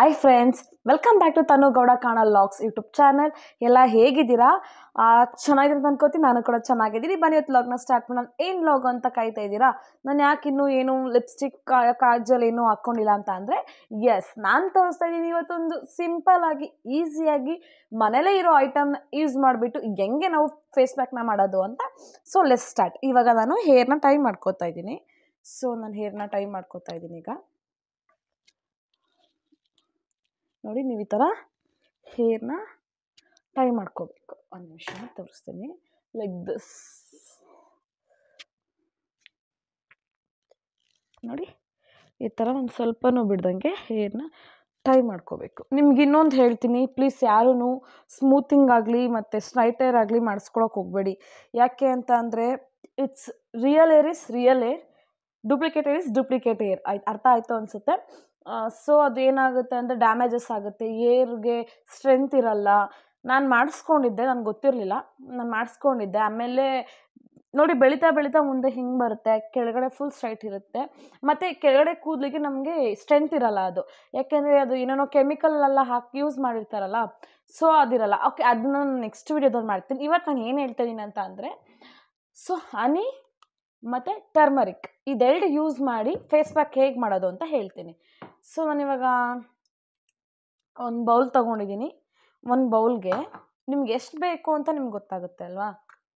hi friends welcome back to Tanu Gowda ಕಾಣಲ್ vlogs YouTube channel ಎಲ್ಲ ಹೇಗಿದ್ದೀರಾ ಆ, ಚೆನ್ನಾಗಿದೆ ಅಂತ ಅನ್ಕೋತೀನಿ ನಾನು ಕೂಡ ಚೆನ್ನಾಗಿದ್ದೀನಿ ಬನ್ನಿ ಇವತ್ತು ಲಾಗ್ನ ಸ್ಟಾರ್ಟ್ ಮಾಡೋಣ ಏನು ಲಾಗ್ ಅಂತ ಕಾಯ್ತಾ ಇದ್ದೀರಾ ನಾನು ಯಾಕೆ ಇನ್ನೂ ಏನು ಲಿಪ್ಸ್ಟಿಕ್ ಕಾಜಲ್ ಏನೂ ಹಾಕ್ಕೊಂಡಿಲ್ಲ ಅಂತ ಅಂದರೆ ಎಸ್ ನಾನು ತೋರಿಸ್ತಾ ಇದ್ದೀನಿ ಇವತ್ತೊಂದು ಸಿಂಪಲ್ ಆಗಿ ಈಸಿಯಾಗಿ ಮನೇಲೇ ಇರೋ ಐಟಮ್ನ ಯೂಸ್ ಮಾಡಿಬಿಟ್ಟು ಹೆಂಗೆ ನಾವು ಫೇಸ್ ಪ್ಯಾಕ್ನ ಮಾಡೋದು ಅಂತ ಸೊ ಲೆಸ್ ಸ್ಟಾರ್ಟ್ ಇವಾಗ ನಾನು ಹೇರ್ನ ಟೈ ಮಾಡ್ಕೋತಾ ಇದ್ದೀನಿ ಸೊ ನಾನು ಹೇರ್ನ ಟೈ ಮಾಡ್ಕೋತಾ ಇದ್ದೀನಿ ಈಗ ನೋಡಿ ನೀವು ಈ ಥರ ಹೇರ್ನ ಟೈ ಮಾಡ್ಕೋಬೇಕು ಒಂದು ನಿಮಿಷ ತೋರಿಸ್ತೀನಿ ಲೈಕ್ ದಿಸ್ ನೋಡಿ ಈ ಥರ ಒಂದು ಸ್ವಲ್ಪನೂ ಬಿಡ್ದಂಗೆ ಹೇರ್ನ ಟೈ ಮಾಡ್ಕೋಬೇಕು ನಿಮ್ಗೆ ಇನ್ನೊಂದು ಹೇಳ್ತೀನಿ ಪ್ಲೀಸ್ ಯಾರೂ ಸ್ಮೂತಿಂಗ್ ಆಗಲಿ ಮತ್ತು ಸ್ಟ್ರೈಟ್ ಏರ್ ಆಗಲಿ ಮಾಡಿಸ್ಕೊಳಕ್ಕೆ ಹೋಗಬೇಡಿ ಯಾಕೆ ಅಂತ ಅಂದರೆ it's real air is real air duplicate air is duplicate air ಆಯ್ತು ಅರ್ಥ ಆಯಿತು ಅನಿಸುತ್ತೆ ಸೊ ಅದು ಏನಾಗುತ್ತೆ ಅಂದರೆ ಡ್ಯಾಮೇಜಸ್ ಆಗುತ್ತೆ ಏರ್ಗೆ ಸ್ಟ್ರೆಂತ್ ಇರಲ್ಲ ನಾನು ಮಾಡಿಸ್ಕೊಂಡಿದ್ದೆ ನನಗೆ ಗೊತ್ತಿರಲಿಲ್ಲ ನಾನು ಮಾಡಿಸ್ಕೊಂಡಿದ್ದೆ ಆಮೇಲೆ ನೋಡಿ ಬೆಳೀತಾ ಬೆಳೀತಾ ಮುಂದೆ ಹಿಂಗೆ ಬರುತ್ತೆ ಕೆಳಗಡೆ ಫುಲ್ ಸ್ಟ್ರೈಟ್ ಇರುತ್ತೆ ಮತ್ತು ಕೆಳಗಡೆ ಕೂದಲಿಗೆ ನಮಗೆ ಸ್ಟ್ರೆಂತ್ ಇರಲ್ಲ ಅದು ಯಾಕೆಂದರೆ ಅದು ಏನೇನೋ ಕೆಮಿಕಲ್ ಎಲ್ಲ ಹಾಕಿ ಯೂಸ್ ಮಾಡಿರ್ತಾರಲ್ಲ ಸೊ ಅದಿರಲ್ಲ ಓಕೆ ಅದನ್ನ ನಾನು ನೆಕ್ಸ್ಟ್ ವೀಡಿಯೋದಲ್ಲಿ ಮಾಡ್ತೀನಿ ಇವತ್ತು ನಾನು ಏನು ಹೇಳ್ತಾ ಇದ್ದೀನಿ ಅಂತ ಅಂದರೆ ಸೊ ಹನಿ ಮತ್ತು ಟರ್ಮರಿಕ್ ಇದೆರಡು ಯೂಸ್ ಮಾಡಿ ಫೇಸ್ ಪ್ಯಾಕ್ ಹೇಗೆ ಮಾಡೋದು ಅಂತ ಹೇಳ್ತೀನಿ ಸೊ ನಾನಿವಾಗ ಒಂದು ಬೌಲ್ ತೊಗೊಂಡಿದ್ದೀನಿ ಒಂದು ಬೌಲ್ಗೆ ನಿಮ್ಗೆ ಎಷ್ಟು ಬೇಕು ಅಂತ ನಿಮ್ಗೆ ಗೊತ್ತಾಗುತ್ತೆ ಅಲ್ವಾ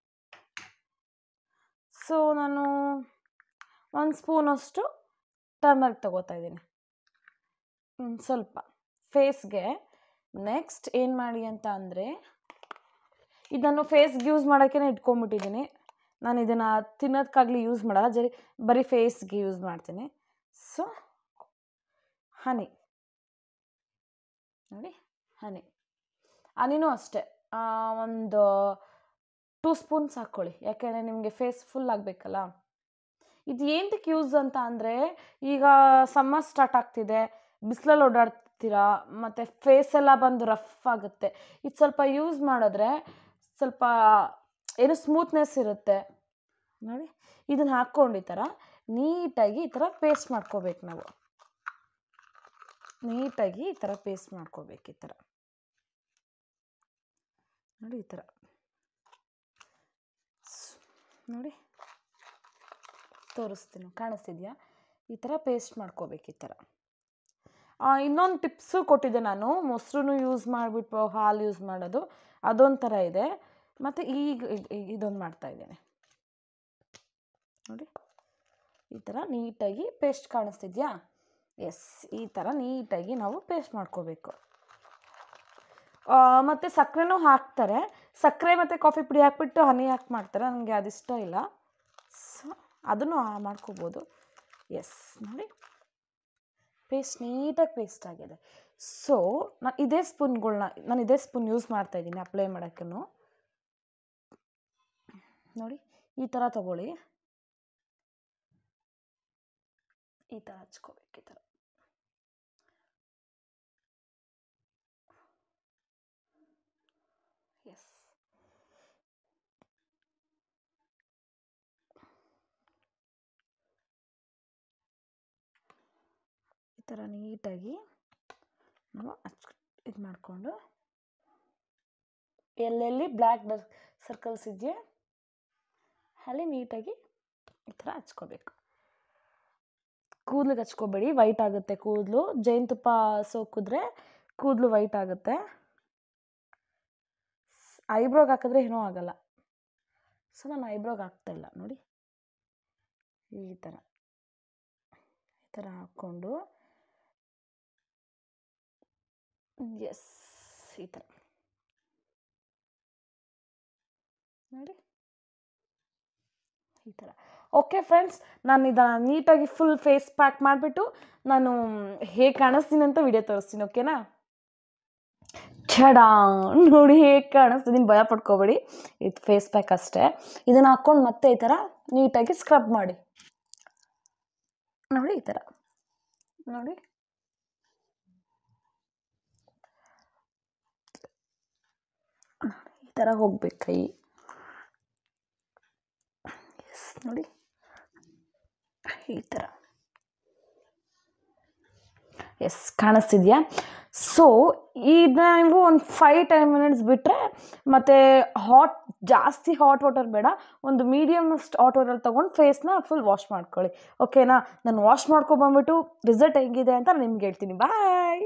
ಸೊ ನಾನು ಒಂದು ಸ್ಪೂನಷ್ಟು ಟರ್ಮರಿಕ್ ತೊಗೋತಾ ಇದ್ದೀನಿ ಹ್ಮ್, ಸ್ವಲ್ಪ ಫೇಸ್ಗೆ ನೆಕ್ಸ್ಟ್ ಏನು ಮಾಡಿ ಅಂತ ಅಂದರೆ ಇದನ್ನು ಫೇಸ್ಗೆ ಯೂಸ್ ಮಾಡೋಕ್ಕೇ ಇಟ್ಕೊಂಬಿಟ್ಟಿದ್ದೀನಿ ನಾನು ಇದನ್ನು ತಿನ್ನೋದಕ್ಕಾಗಲಿ ಯೂಸ್ ಮಾಡಲ್ಲ ಜರಿ ಬರೀ ಫೇಸ್ಗೆ ಯೂಸ್ ಮಾಡ್ತೀನಿ ಸೊ ಹನಿ ನೋಡಿ ಹನಿ ಹನಿನೂ ಅಷ್ಟೇ ಆ, ಒಂದು ಟೂ ಸ್ಪೂನ್ಸ್ ಹಾಕ್ಕೊಳ್ಳಿ ಯಾಕೆಂದರೆ ನಿಮಗೆ ಫೇಸ್ ಫುಲ್ ಆಗಬೇಕಲ್ಲ ಇದು ಏನಕ್ಕೆ ಯೂಸ್ ಅಂತ ಅಂದರೆ ಈಗ ಸಮ್ಮರ್ ಸ್ಟಾರ್ಟ್ ಆಗ್ತಿದೆ ಬಿಸಿಲಲ್ಲಿ ಓಡಾಡ್ತೀರಾ ಮತ್ತು ಫೇಸ್ ಎಲ್ಲ ಬಂದು ರಫ್ ಆಗುತ್ತೆ ಇದು ಸ್ವಲ್ಪ ಯೂಸ್ ಮಾಡಿದ್ರೆ ಸ್ವಲ್ಪ ಏನು ಸ್ಮೂತ್ನೆಸ್ ಇರುತ್ತೆ ನೋಡಿ ಇದನ್ನು ಹಾಕ್ಕೊಂಡು ಈ ಥರ ನೀಟಾಗಿ ಈ ಥರ ಪೇಸ್ಟ್ ಮಾಡ್ಕೋಬೇಕು ನಾವು ನೀಟಾಗಿ ಈ ಥರ ಪೇಸ್ಟ್ ಮಾಡ್ಕೋಬೇಕು ಈ ಥರ ನೋಡಿ ಈ ಥರ ಸ್- ನೋಡಿ ತೋರಿಸ್ತೀನಿ ಕಾಣಿಸ್ತಿದ್ಯಾ ಈ ಥರ ಪೇಸ್ಟ್ ಮಾಡ್ಕೋಬೇಕು ಈ ಥರ ಇನ್ನೊಂದು ಟಿಪ್ಸು ಕೊಟ್ಟಿದ್ದೆ ನಾನು ಮೊಸರು ಯೂಸ್ ಮಾಡಿಬಿಟ್ಟು ಹಾಲು ಯೂಸ್ ಮಾಡೋದು ಅದೊಂಥರ ಇದೆ ಮತ್ತು ಈಗ ಇದೊಂದು ಮಾಡ್ತಾ ಇದ್ದೇನೆ ನೋಡಿ ಈ ಥರ ನೀಟಾಗಿ ಪೇಸ್ಟ್ ಕಾಣಿಸ್ತಿದ್ಯಾ ಎಸ್ ಈ ಥರ ನೀಟಾಗಿ ನಾವು ಪೇಸ್ಟ್ ಮಾಡ್ಕೋಬೇಕು ಮತ್ತು ಸಕ್ಕರೆನೂ ಹಾಕ್ತಾರೆ ಸಕ್ಕರೆ ಮತ್ತು ಕಾಫಿ ಪುಡಿ ಹಾಕ್ಬಿಟ್ಟು ಹನಿ ಹಾಕಿ ಮಾಡ್ತಾರೆ ನನಗೆ ಅದಿಷ್ಟ ಇಲ್ಲ ಸೊ ಅದನ್ನು ಮಾಡ್ಕೋಬೋದು ಎಸ್ ನೋಡಿ ಪೇಸ್ಟ್ ನೀಟಾಗಿ ಪೇಸ್ಟ್ ಆಗಿದೆ ಸೊ ನಾನು ಇದೇ ಸ್ಪೂನ್ಗಳ್ನ ನಾನು ಇದೇ ಸ್ಪೂನ್ ಯೂಸ್ ಮಾಡ್ತಾ ಇದ್ದೀನಿ ಅಪ್ಲೈ ಮಾಡೋಕ್ಕೂ ನೋಡಿ ಈ ಥರ ತಗೊಳ್ಳಿ ಈ ಥರ ಹಚ್ಕೋಬೇಕು ಈ ಥರ ಎಸ್ ಈ ಥರ ನೀಟಾಗಿ ನಾವು ಹಚ್ ಇದು ಮಾಡಿಕೊಂಡು ಎಲ್ಲೆಲ್ಲಿ ಬ್ಲ್ಯಾಕ್ ಡಾರ್ಕ್ ಸರ್ಕಲ್ಸ್ ಇದೆಯಾ ಅಲ್ಲಿ ನೀಟಾಗಿ ಈ ಥರ ಹಚ್ಕೋಬೇಕು ಕೂದ್ಲಿಗೆ ಹಚ್ಕೋಬೇಡಿ ವೈಟ್ ಆಗುತ್ತೆ ಕೂದಲು ಜೇನುತುಪ್ಪ ಸೋಕಿದ್ರೆ ಕೂದಲು ವೈಟ್ ಆಗುತ್ತೆ ಐಬ್ರೋಗೆ ಹಾಕಿದ್ರೆ ಏನೂ ಆಗಲ್ಲ ಸೊ ನಾನು ಐಬ್ರೋಗೆ ಹಾಕ್ತಾ ಇಲ್ಲ ನೋಡಿ ಈ ಥರ ಈ ಥರ ಹಾಕ್ಕೊಂಡು ಎಸ್ ಈ ಥರ ನೋಡಿ ಈ ಥರ ಓಕೆ ಫ್ರೆಂಡ್ಸ್ ನಾನು ಇದನ್ನು ನೀಟಾಗಿ ಫುಲ್ ಫೇಸ್ ಪ್ಯಾಕ್ ಮಾಡಿಬಿಟ್ಟು ನಾನು ಹೇಗೆ ಕಾಣಿಸ್ತೀನಿ ಅಂತ ವಿಡಿಯೋ ತೋರಿಸ್ತೀನಿ ಓಕೆನಾ ಚಡಾ ನೋಡಿ ಹೇಗೆ ಕಾಣಿಸ್ತೀನಿ ಭಯ ಪಡ್ಕೋಬೇಡಿ ಇದು ಫೇಸ್ ಪ್ಯಾಕ್ ಅಷ್ಟೇ ಇದನ್ನು ಹಾಕ್ಕೊಂಡು ಮತ್ತೆ ಈ ಥರ ನೀಟಾಗಿ ಸ್ಕ್ರಬ್ ಮಾಡಿ ನೋಡಿ ಈ ಥರ ನೋಡಿ ಈ ಥರ ಹೋಗ್ಬೇಕು ಕೈ ಎಸ್ ನೋಡಿ ಈ ಥರ ಎಸ್ ಕಾಣಿಸ್ತಿದ್ಯಾ ಸೊ ಇದು ನೀವು ಒಂದು ಫೈವ್ ಟೆನ್ ಮಿನಿಟ್ಸ್ ಬಿಟ್ಟರೆ ಮತ್ತು ಹಾಟ್ ಜಾಸ್ತಿ ಹಾಟ್ ವಾಟರ್ ಬೇಡ ಒಂದು ಮೀಡಿಯಮ್ ಹಾಟ್ ವಾಟರ್ ತೊಗೊಂಡು ಫೇಸ್ನ ಫುಲ್ ವಾಶ್ ಮಾಡ್ಕೊಳ್ಳಿ ಓಕೆನಾ ನಾನು ವಾಶ್ ಮಾಡ್ಕೊಬಂದ್ಬಿಟ್ಟು ರಿಸಲ್ಟ್ ಹೆಂಗಿದೆ ಅಂತ ನಿಮ್ಗೆ ಹೇಳ್ತೀನಿ ಬಾಯ್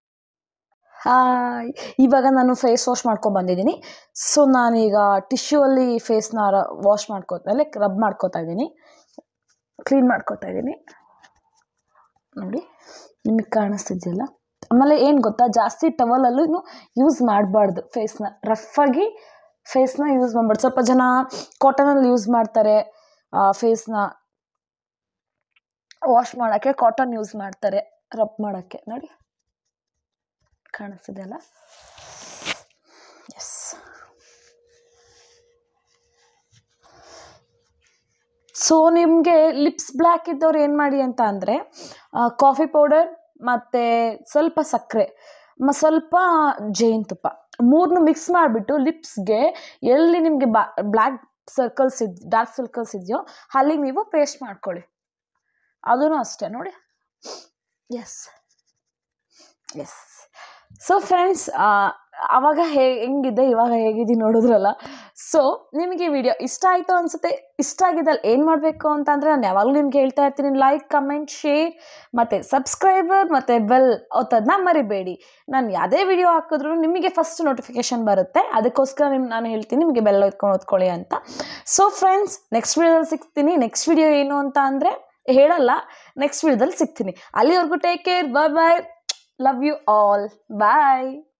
ಹಾಯ್ ಇವಾಗ ನಾನು ಫೇಸ್ ವಾಶ್ ಮಾಡ್ಕೊಂಬಂದಿದ್ದೀನಿ ಸೊ ನಾನೀಗ ಟಿಶ್ಯೂ ಅಲ್ಲಿ ಫೇಸ್ನ ವಾಶ್ ಮಾಡ್ಕೋತಾ ಲೈಕ್ ರಬ್ ಮಾಡ್ಕೋತಾ ಇದ್ದೀನಿ ಕ್ಲೀನ್ ಮಾಡ್ಕೋತಾ ಇದ್ದೀನಿ ನೋಡಿ ನಿಮಗೆ ಕಾಣಿಸ್ತಿದೆಯಲ್ಲ ಆಮೇಲೆ ಏನು ಗೊತ್ತಾ ಜಾಸ್ತಿ ಟವಲಲ್ಲೂ ಯೂಸ್ ಮಾಡಬಾರ್ದು ಫೇಸ್ನ ರಫಾಗಿ ಫೇಸ್ನ ಯೂಸ್ ಮಾಡ್ಬಾರ್ದು ಸ್ವಲ್ಪ ಜನ ಕಾಟನಲ್ಲಿ ಯೂಸ್ ಮಾಡ್ತಾರೆ ಫೇಸ್ನ ವಾಶ್ ಮಾಡೋಕ್ಕೆ ಕಾಟನ್ ಯೂಸ್ ಮಾಡ್ತಾರೆ ರಬ್ ಮಾಡೋಕ್ಕೆ ನೋಡಿ ಕಾಣಿಸ್ತಿದೆಯಲ್ಲ ಎಸ್ ಸೊ ನಿಮಗೆ ಲಿಪ್ಸ್ ಬ್ಲ್ಯಾಕ್ ಇದ್ದವ್ರು ಏನು ಮಾಡಿ ಅಂತ ಅಂದರೆ ಕಾಫಿ ಪೌಡರ್ ಮತ್ತು ಸ್ವಲ್ಪ ಸಕ್ಕರೆ ಮ ಸ್ವಲ್ಪ ಜೇನುತುಪ್ಪ ಮೂರನ್ನು ಮಿಕ್ಸ್ ಮಾಡಿಬಿಟ್ಟು ಲಿಪ್ಸ್ಗೆ ಎಲ್ಲಿ ನಿಮಗೆ ಬಾ ಬ್ಲ್ಯಾಕ್ ಸರ್ಕಲ್ಸ್ ಇದ್ ಡಾರ್ಕ್ ಸರ್ಕಲ್ಸ್ ಇದೆಯೋ ಅಲ್ಲಿಗೆ ನೀವು ಪೇಸ್ಟ್ ಮಾಡ್ಕೊಳ್ಳಿ ಅದೂ ಅಷ್ಟೇ ನೋಡಿ ಎಸ್ ಎಸ್ ಸೊ ಫ್ರೆಂಡ್ಸ್ ಆವಾಗ ಹೇ ಹೆಂಗಿದೆ ಇವಾಗ ಹೇಗಿದೆ ನೋಡಿದ್ರಲ್ಲ ಸೊ ನಿಮಗೆ ಈ ವಿಡಿಯೋ ಇಷ್ಟ ಆಯಿತು ಅನಿಸುತ್ತೆ ಇಷ್ಟ ಆಗಿದ್ದಲ್ಲಿ ಏನು ಮಾಡಬೇಕು ಅಂತಂದರೆ ನಾನು ಯಾವಾಗಲೂ ನಿಮ್ಗೆ ಹೇಳ್ತಾ ಇರ್ತೀನಿ ಲೈಕ್ ಕಮೆಂಟ್ ಶೇರ್ ಮತ್ತು ಸಬ್ಸ್ಕ್ರೈಬರ್ ಮತ್ತು ಬೆಲ್ ಒತ್ತೋದನ್ನ ಮರಿಬೇಡಿ ನಾನು ಯಾವುದೇ ವಿಡಿಯೋ ಹಾಕಿದ್ರು ನಿಮಗೆ ಫಸ್ಟ್ ನೋಟಿಫಿಕೇಶನ್ ಬರುತ್ತೆ ಅದಕ್ಕೋಸ್ಕರ ನಿಮ್ ನಾನು ಹೇಳ್ತೀನಿ ನಿಮಗೆ ಬೆಲ್ ಒತ್ಕೊಂಡು ಓದ್ಕೊಳ್ಳಿ ಅಂತ ಸೊ ಫ್ರೆಂಡ್ಸ್ ನೆಕ್ಸ್ಟ್ ವಿಡಿಯೋದಲ್ಲಿ ಸಿಗ್ತೀನಿ ನೆಕ್ಸ್ಟ್ ವಿಡಿಯೋ ಏನು ಅಂತ ಅಂದರೆ ಹೇಳಲ್ಲ ನೆಕ್ಸ್ಟ್ ವಿಡಿಯೋದಲ್ಲಿ ಸಿಗ್ತೀನಿ ಅಲ್ಲಿವರೆಗೂ take care bye bye love you all bye